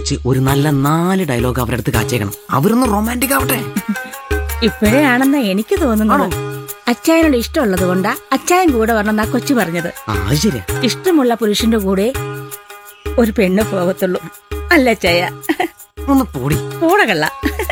വിളിച്ച് ഒരു നല്ല നാല് ഡയലോഗ് അവരുടെ അടുത്ത് കാച്ചേക്കണം അവരൊന്ന് റൊമാൻറ്റിക് ആവട്ടെ ഇപ്പോഴേ ആണെന്നാ എനിക്ക് തോന്നുന്നത് അച്ചായനോട് ഇഷ്ടമുള്ളത് കൊണ്ടാ അച്ചായൻ കൂടെ വരണമെന്നാ കൊച്ചു പറഞ്ഞത് ആ അത് ശരിയാ ഇഷ്ടമുള്ള പുരുഷന്റെ കൂടെ ഒരു പെണ്ണ് പോകത്തുള്ളൂ അല്ല അച്ചായ ഒന്ന് പൊടി കൂടെ കള്ള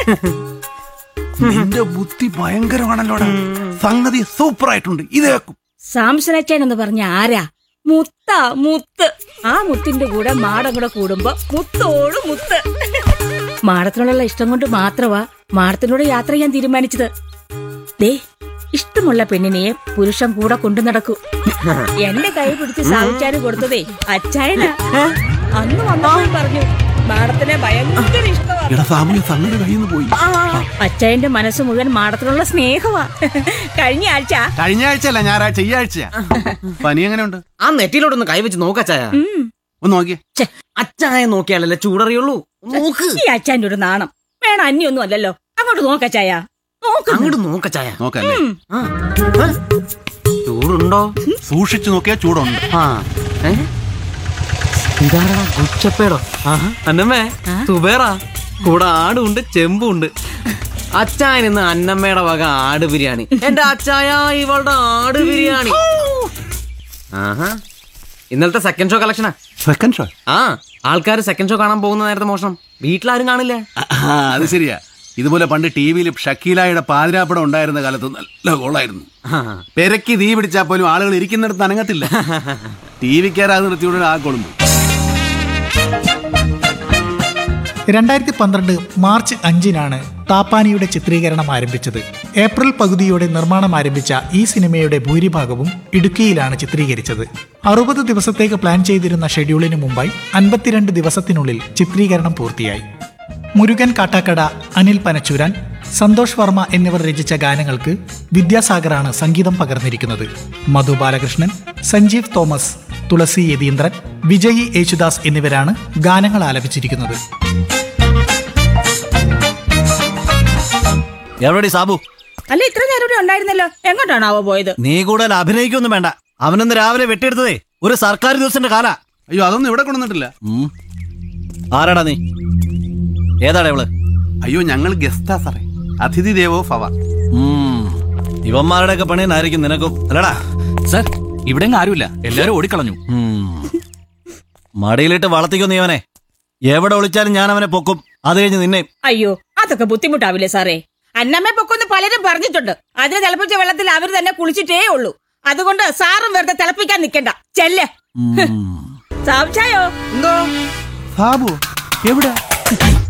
നിന്റെ ബുദ്ധി ഭയങ്കരമാണല്ലോടാ സംഗതി സൂപ്പർ ആയിട്ടുണ്ട് ഇതേക്കും സാംസൺ അച്ചായൻ എന്ന് പറഞ്ഞ ആരാ മുത്ത മുത്ത് ആ മുത്തിന്റെ കൂടെ മാടം കൂടെ കൂടുമ്പോ മുത്തോട് മുത്ത് മാടത്തിനോടുള്ള ഇഷ്ടം കൊണ്ട് മാത്രമാ മാടത്തിനോട് യാത്ര ചെയ്യാൻ തീരുമാനിച്ചത് ദേ ഇഷ്ടമുള്ള പെണ്ണിനെ പുരുഷൻ കൂടെ കൊണ്ടു നടക്കൂ എന്റെ കൈ പിടിച്ച് സാവിച്ചാന് കൊടുത്തതേ അച്ചായനാ അന്ന് വന്നപ്പോൾ പറഞ്ഞു മാടത്തിനെ ഭയങ്കര ഇഷ്ടമാണ് എടാ സാമൂഹ്യ സംഗതി കയ്യിൽ നിന്ന് പോയി അച്ചായന്റെ മനസ്സ് മുഴുവൻ മാടത്തിനുള്ള സ്നേഹമാ കഴിഞ്ഞ ആഴ്ച കഴിഞ്ഞ ആഴ്ച അല്ല ഞായറാഴ്ച ഈ ആഴ്ചയാ പനി എങ്ങനെയുണ്ട് ആ നെറ്റിയിലോട്ടൊന്ന് കൈവച്ച് നോക്കച്ചായ ഉം. ഒന്ന് നോക്കിയേ ഛെ, അച്ചായ നോക്കിയാലല്ലേ ചൂടറിയുള്ളൂ നോക്ക് ഈ അച്ചാന്റെ ഒരു നാണം വേണം അന്യൊന്നും അല്ലല്ലോ അങ്ങോട്ട് നോക്കച്ചായ നോക്ക് അങ്ങോട്ട് നോക്കച്ചായ നോക്കല്ലേ ആ. ആ? ചൂടുണ്ടോ സൂക്ഷിച്ചു നോക്കിയാ ചൂടുണ്ട് ആ ഏ? ഇതാരാ ഗുച്ചപ്പേടോ ആഹാ. അന്നമ്മേ സുബേറാ കൂടെ ആടുണ്ട് ചെമ്പുണ്ട് അച്ചായൻ ഇന്ന് അന്നമ്മയുടെ വക ആട് ബിരിയാണി എന്റെ അച്ചായ ഇവളുടെ ആട് ബിരിയാണി ആഹാ ഇന്നലത്തെ സെക്കൻഡ് ഷോ കളക്ഷനാ സെക്കൻഡ് ഷോ ആ ആൾക്കാർ സെക്കൻഡ് ഷോ കാണാൻ പോകുന്ന നേരത്തെ മോഷണം വീട്ടിലാരും കാണില്ലേ അത് ശരിയാ ഇതുപോലെ പണ്ട് ടി വിയിൽ ഷക്കീലായുടെ പാതിരാപ്പടം ഉണ്ടായിരുന്ന കാലത്ത് നല്ല ഗോളായിരുന്നു ആ. പെരക്കി തീ പിടിച്ചാൽ പോലും ആളുകൾ ഇരിക്കുന്നിടത്ത് അനങ്ങത്തില്ല ടി വിക്കാരാത് നിർത്തിയോടെ ആ ഗോളും പോയി. രണ്ടായിരത്തി പന്ത്രണ്ട് മാർച്ച് അഞ്ചിനാണ് താപ്പാനിയുടെ ചിത്രീകരണം ആരംഭിച്ചത് ഏപ്രിൽ പകുതിയോടെ നിർമ്മാണം ആരംഭിച്ച ഈ സിനിമയുടെ ഭൂരിഭാഗവും ഇടുക്കിയിലാണ് ചിത്രീകരിച്ചത് അറുപത് ദിവസത്തേക്ക് പ്ലാൻ ചെയ്തിരുന്ന ഷെഡ്യൂളിന് മുമ്പായി അൻപത്തിരണ്ട് ദിവസത്തിനുള്ളിൽ ചിത്രീകരണം പൂർത്തിയായി മുരുകൻ കാട്ടാക്കട അനിൽ പനച്ചൂരാൻ സന്തോഷ് വർമ്മ എന്നിവർ രചിച്ച ഗാനങ്ങൾക്ക് വിദ്യാസാഗറാണ് സംഗീതം പകർന്നിരിക്കുന്നത് മധു ബാലകൃഷ്ണൻ സഞ്ജീവ് തോമസ് തുളസി യതീന്ദ്രൻ വിജയ് യേശുദാസ് എന്നിവരാണ് ഗാനങ്ങൾ ആലപിച്ചിരിക്കുന്നത് എവിടെ സാബു അല്ല ഇത്ര നേരം ഇവിടെ ഉണ്ടായിരുന്നല്ലോ എങ്ങോട്ടാണാവോ പോയത് നീ കൂടുതൽ അഭിനയിക്കൊന്നും വേണ്ട അവനൊന്ന് രാവിലെ വെട്ടിയെടുത്തതേ ഒരു സർക്കാർ ദിവസത്തിന്റെ കാല അയ്യോ അതൊന്നും ഇവിടെ കൊണ്ടുവന്നിട്ടില്ല ആരാടാ നീ ഏതാടാ ഇവള് അയ്യോ ഞങ്ങൾ ഗസ്റ്റാ സാറേ അതിഥി ദേവോ ഭവ ഉം. ഇവന്മാരുടെ ഒക്കെ പണിയെന്നായിരിക്കും നിനക്കും അല്ലടാ സർ ഇവിടെ ആരുമില്ല എല്ലാരും ഓടിക്കളഞ്ഞു ഉം. മടിയിലിട്ട് വളർത്തിക്കൊന്നു ഇവനെ എവിടെ ഒളിച്ചാലും ഞാൻ അവനെ പൊക്കും അത് കഴിഞ്ഞ് നിന്നെ അയ്യോ അതൊക്കെ ബുദ്ധിമുട്ടാവില്ലേ സാറേ അന്നമ്മ പൊക്കൊന്ന് പലരും പറഞ്ഞിട്ടുണ്ട് അതിന് തിളപ്പിച്ച വെള്ളത്തിൽ അവർ തന്നെ കുളിച്ചിട്ടേ ഉള്ളൂ അതുകൊണ്ട് സാറും വെറുതെ തിളപ്പിക്കാൻ നിക്കണ്ട ചെല്ല് ഉം. സാവിച്ചായോ എന്തോ സാബു എവിടെ